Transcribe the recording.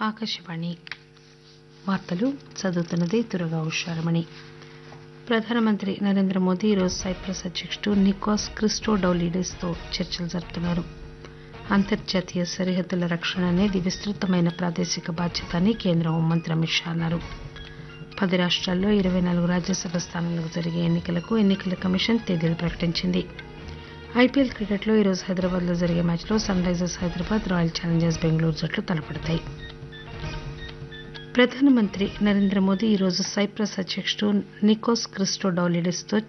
ఆకాశవాణి వార్తలు చదువుతున్నది దుర్గా ఉషారమణి ప్రధానమంత్రి నరేంద్ర మోదీ ఈరోజు సైప్రస్ అధ్యకుడు నికోస్ క్రిస్టోడౌలిడెస్తో చర్చలు జరుపుతున్నారు అంతర్జాతీయ సరిహద్దుల రక్షణ అనేది విస్తృతమైన ప్రాదేశిక బాధ్యత అని కేంద్ర హోంమంత్రి అమిత్ షా అన్నారు పది రాష్ట్రాల్లో ఇరవై నాలుగు రాజ్యసభ స్థానాలకు జరిగే ఎన్నికలకు ఎన్నికల కమిషన్ తేదీలు ప్రకటించింది ఐపీఎల్ క్రికెట్లో ఈరోజు హైదరాబాద్లో జరిగే మ్యాచ్లో Sunrisers Hyderabad Royal Challengers Bengaluru జట్లు తలపడతాయి ప్రధానమంత్రి నరేంద్ర మోదీ ఈరోజు సైప్రస్ అధ్యకుడు నికోస్ క్రిస్టోడౌలిడెస్తో